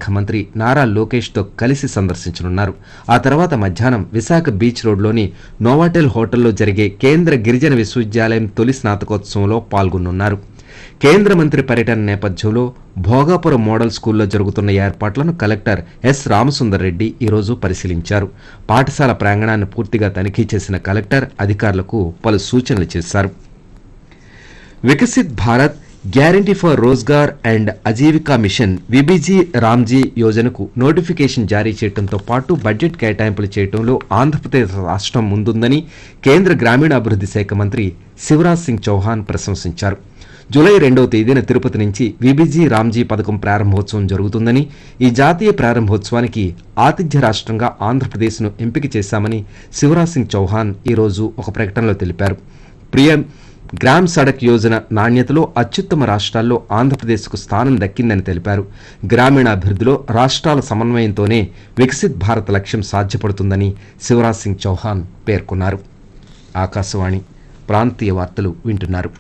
మంత్రి నారా లోకేష్తో కలిసి సందర్శించనున్నారు ఆ తర్వాత మధ్యాహ్నం విశాఖ బీచ్ రోడ్లోని నోవాటెల్ హోటల్లో జరిగే కేంద్ర గిరిజన విశ్వవిద్యాలయం తొలి స్నాతకోత్సవంలో పాల్గొనున్నారు కేంద్ర మంత్రి పర్యటన నేపథ్యంలో భోగాపురం మోడల్ స్కూల్లో జరుగుతున్న ఏర్పాట్లను కలెక్టర్ ఎస్ రామసుందర్ రెడ్డి ఈరోజు పరిశీలించారు పాఠశాల ప్రాంగణాన్ని పూర్తిగా తనిఖీ చేసిన కలెక్టర్ అధికారులకు పలు సూచనలు చేశారు Viksit Bharat guarantee for Rozgar and Ajeevika mission VBG RAM G యోజనకు నోటిఫికేషన్ జారీ చేయడంతో పాటు బడ్జెట్ కేటాయింపులు చేయడంలో ఆంధ్రప్రదేశ్ రాష్ట్రం ముందుందని కేంద్ర గ్రామీణాభివృద్ధి శాఖ మంత్రి శివరాజ్ సింగ్ చౌహాన్ ప్రశంసించారు జూలై రెండవ తేదీన తిరుపతి నుంచి విబిజీ రామ్జీ పథకం ప్రారంభోత్సవం జరుగుతుందని ఈ జాతీయ ప్రారంభోత్సవానికి ఆతిథ్య రాష్ట్రంగా ఆంధ్రప్రదేశ్ను ఎంపిక చేశామని శివరాజ్ సింగ్ చౌహాన్ ఈరోజు ఒక ప్రకటనలో తెలిపారు ప్రియం గ్రామ్ సడక్ యోజన నాణ్యతలో అత్యుత్తమ రాష్ట్రాల్లో ఆంధ్రప్రదేశ్కు స్థానం దక్కిందని తెలిపారు గ్రామీణాభివృద్ధిలో రాష్ట్రాల సమన్వయంతోనే వికసిత్ భారత్ లక్ష్యం సాధ్యపడుతుందని శివరాజ్ సింగ్ చౌహాన్ పేర్కొన్నారు ఆకాశవాణి ప్రాంతీయ వార్తలు వింటున్నారు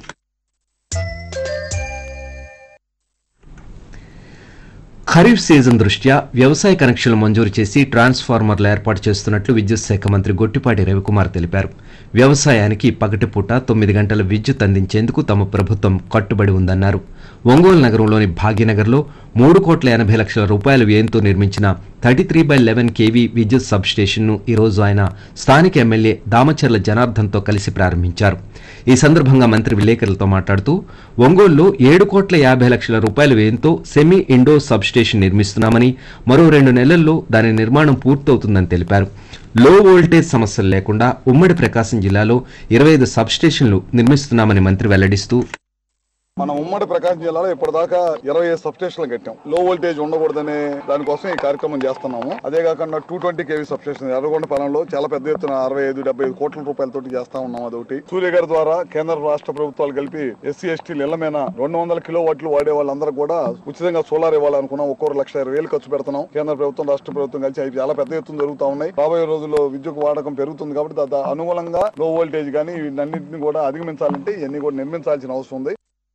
ఖరీఫ్ సీజన్ దృష్ట్యా వ్యవసాయ కనెక్షన్లు మంజూరు చేసి ట్రాన్స్ఫార్మర్లు ఏర్పాటు చేస్తున్నట్లు విద్యుత్ శాఖ మంత్రి గొట్టిపాటి రవికుమార్ తెలిపారు వ్యవసాయానికి పగటిపూట తొమ్మిది గంటల విద్యుత్ అందించేందుకు తమ ప్రభుత్వం కట్టుబడి ఉందన్నారు ఒంగోలు నగరంలోని భాగ్యనగర్లో మూడు కోట్ల ఎనభై లక్షల రూపాయల వ్యయంతో నిర్మించిన thirty three by eleven KV విద్యుత్ సబ్ స్టేషన్ను ఈరోజు ఆయన స్థానిక ఎమ్మెల్యే దామచర్ల జనార్దన్తో కలిసి ప్రారంభించారు ఈ సందర్భంగా మంత్రి విలేకరులతో మాట్లాడుతూ ఒంగోలులో ఏడు కోట్ల యాభై లక్షల రూపాయల వ్యయంతో సెమీ ఇండో సబ్ స్టేషన్ నిర్మిస్తున్నామని మరో రెండు నెలల్లో దాని నిర్మాణం పూర్తవుతుందని తెలిపారు లో వోల్టేజ్ సమస్యలు లేకుండా ఉమ్మడి ప్రకాశం జిల్లాలో ఇరవై ఐదు సబ్ స్టేషన్లు నిర్మిస్తున్నామని మంత్రి వెల్లడిస్తూ మనం ఉమ్మడి ప్రకాశం జిల్లాలో ఇప్పటిదాకా ఇరవై ఐదు సబ్స్టేషన్లు కట్టాం లో వోల్టేజ్ ఉండకూడదనే దానికోసం ఈ కార్యక్రమం చేస్తున్నాము అదే కాకుండా టూ ట్వంటీ కేవీ సబ్స్టేషన్ ఎర్రగొండ పొలంలో చాలా పెద్ద ఎత్తున అరవై ఐదు డెబ్బై ఐదు కోట్ల రూపాయలతో చేస్తా ఉన్నాం అదొకటి సూర్య గారి ద్వారా కేంద్ర రాష్ట్ర ప్రభుత్వాలు కలిపి ఎస్సీ ఎస్టీ ఇళ్ల మీద రెండు వందల కిలో వాట్లు వాడే వాళ్ళందరూ కూడా ఉచితంగా సోలార్ ఇవ్వాలనుకున్నాం ఒక్కొక్క లక్ష ఇరవై వేలు ఖర్చు పెడుతున్నాం కేంద్ర ప్రభుత్వం రాష్ట్ర ప్రభుత్వం కలిసి అవి చాలా పెద్ద ఎత్తున జరుగుతా ఉన్నాయి రాబోయే రోజుల్లో విద్యుత్ వాడకం పెరుగుతుంది కాబట్టి దాని అనుగుణంగా లో వోల్టేజ్ కానీ వీటన్నింటిని కూడా అధిగమించాలంటే ఇవన్నీ కూడా నిర్మించాల్సిన అవసరం ఉంది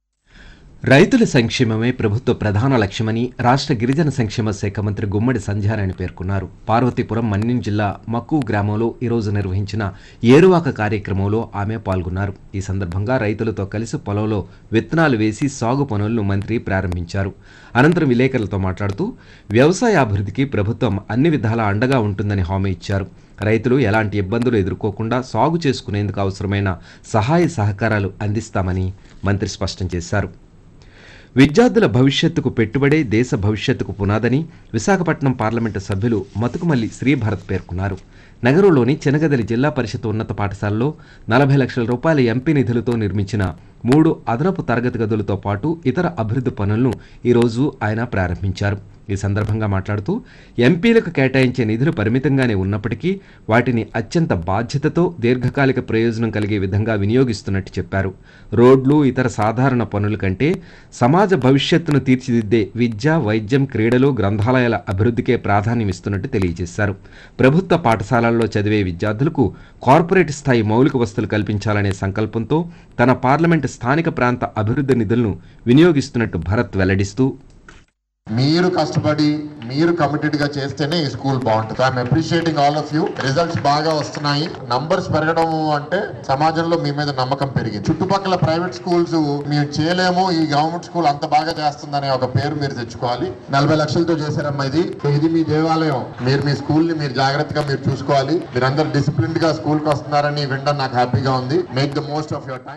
రైతుల సంక్షేమమే ప్రభుత్వ ప్రధాన లక్ష్యమని రాష్ట్ర గిరిజన సంక్షేమ శాఖ మంత్రి గుమ్మడి సంధ్యారాయణ పేర్కొన్నారు పార్వతీపురం మన్యం జిల్లా మక్కు గ్రామంలో ఈరోజు నిర్వహించిన ఏరువాక కార్యక్రమంలో ఆమె పాల్గొన్నారు ఈ సందర్భంగా రైతులతో కలిసి పొలంలో విత్తనాలు వేసి సాగు పనులను మంత్రి ప్రారంభించారు అనంతరం విలేకరులతో మాట్లాడుతూ వ్యవసాయ అభివృద్ధికి ప్రభుత్వం అన్ని విధాల అండగా ఉంటుందని హామీ ఇచ్చారు రైతులు ఎలాంటి ఇబ్బందులు ఎదుర్కోకుండా సాగు చేసుకునేందుకు అవసరమైన సహాయ సహకారాలు అందిస్తామని మంత్రి స్పష్టం చేశారు విద్యార్థుల భవిష్యత్తుకు పెట్టుబడే దేశ భవిష్యత్తుకు పునాదని విశాఖపట్నం పార్లమెంటు సభ్యులు మతుకుమల్లి శ్రీభరత్ పేర్కొన్నారు నగరంలోని చెనగదలి జిల్లా పరిషత్ ఉన్నత పాఠశాలలో నలభై లక్షల రూపాయల ఎంపీ నిధులతో నిర్మించిన మూడు అదనపు తరగతి గదులతో పాటు ఇతర అభివృద్ధి పనులను ఈరోజు ఆయన ప్రారంభించారు ఈ సందర్భంగా మాట్లాడుతూ ఎంపీలకు కేటాయించే నిధులు పరిమితంగానే ఉన్నప్పటికీ వాటిని అత్యంత బాధ్యతతో దీర్ఘకాలిక ప్రయోజనం కలిగే విధంగా వినియోగిస్తున్నట్టు చెప్పారు రోడ్లు ఇతర సాధారణ పనుల కంటే సమాజ భవిష్యత్తును తీర్చిదిద్దే విద్య వైద్యం క్రీడలు గ్రంథాలయాల అభివృద్ధికే ప్రాధాన్యం ఇస్తున్నట్టు తెలియజేశారు ప్రభుత్వ పాఠశాలల్లో చదివే విద్యార్థులకు కార్పొరేట్ స్థాయి మౌలిక వసతులు కల్పించాలనే సంకల్పంతో తన పార్లమెంటు స్థానిక ప్రాంత అభివృద్ధి నిధులను వినియోగిస్తున్నట్టు భరత్ వెల్లడిస్తూ మీరు కష్టపడి మీరు కమిటెడ్ గా చేస్తేనే ఈ స్కూల్ బాగుంటుంది I'm appreciating all of you results బాగా వస్తున్నాయి నంబర్స్ పెరగడం అంటే సమాజంలో మీ మీద నమ్మకం పెరిగింది చుట్టుపక్కల ప్రైవేట్ స్కూల్స్ మేము చేయలేము ఈ గవర్నమెంట్ స్కూల్ అంత బాగా చేస్తుందనే ఒక పేరు మీరు తెచ్చుకోవాలి నలభై లక్షలతో చేశారమ్మా ఇది ఇది మీ దేవాలయం మీరు మీ స్కూల్ ని మీరు జాగ్రత్తగా మీరు చూసుకోవాలి మీరందరూ డిసిప్లిన్ గా స్కూల్ కి వస్తున్నారని వినడం నాకు హ్యాపీగా ఉంది make the most of your time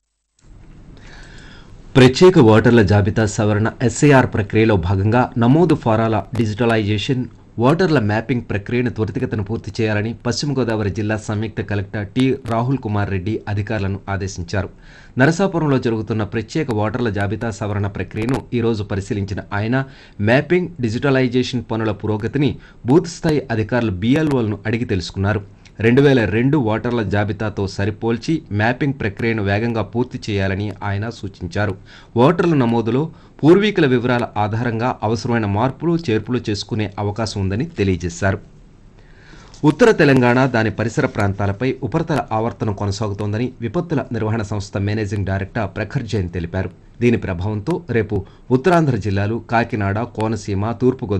ప్రత్యేక ఓటర్ల జాబితా సవరణ ఎస్ఐఆర్ ప్రక్రియలో భాగంగా నమోదు ఫారాల డిజిటలైజేషన్ ఓటర్ల మ్యాపింగ్ ప్రక్రియను త్వరితగతిన పూర్తి చేయాలని పశ్చిమ గోదావరి జిల్లా సంయుక్త కలెక్టర్ టి రాహుల్ కుమార్ రెడ్డి అధికారులను ఆదేశించారు నరసాపురంలో జరుగుతున్న ప్రత్యేక ఓటర్ల జాబితా సవరణ ప్రక్రియను ఈరోజు పరిశీలించిన ఆయన మ్యాపింగ్ డిజిటలైజేషన్ పనుల పురోగతిని బూత్ స్థాయి అధికారులు బీఎల్ఓలను అడిగి తెలుసుకున్నారు రెండు వేల రెండు ఓటర్ల జాబితాతో సరిపోల్చి మ్యాపింగ్ ప్రక్రియను వేగంగా పూర్తి చేయాలని ఆయన సూచించారు ఓటర్ల నమోదులో పూర్వీకుల వివరాల ఆధారంగా అవసరమైన మార్పులు చేర్పులు చేసుకునే అవకాశం ఉందని తెలియజేశారు ఉత్తర తెలంగాణ దాని పరిసర ప్రాంతాలపై ఉపరితల ఆవర్తనం కొనసాగుతోందని విపత్తుల నిర్వహణ సంస్థ మేనేజింగ్ డైరెక్టర్ ప్రఖర్ జైన్ తెలిపారు దీని ప్రభావంతో రేపు ఉత్తరాంధ్ర జిల్లాలు కాకినాడ కోనసీమ తూర్పు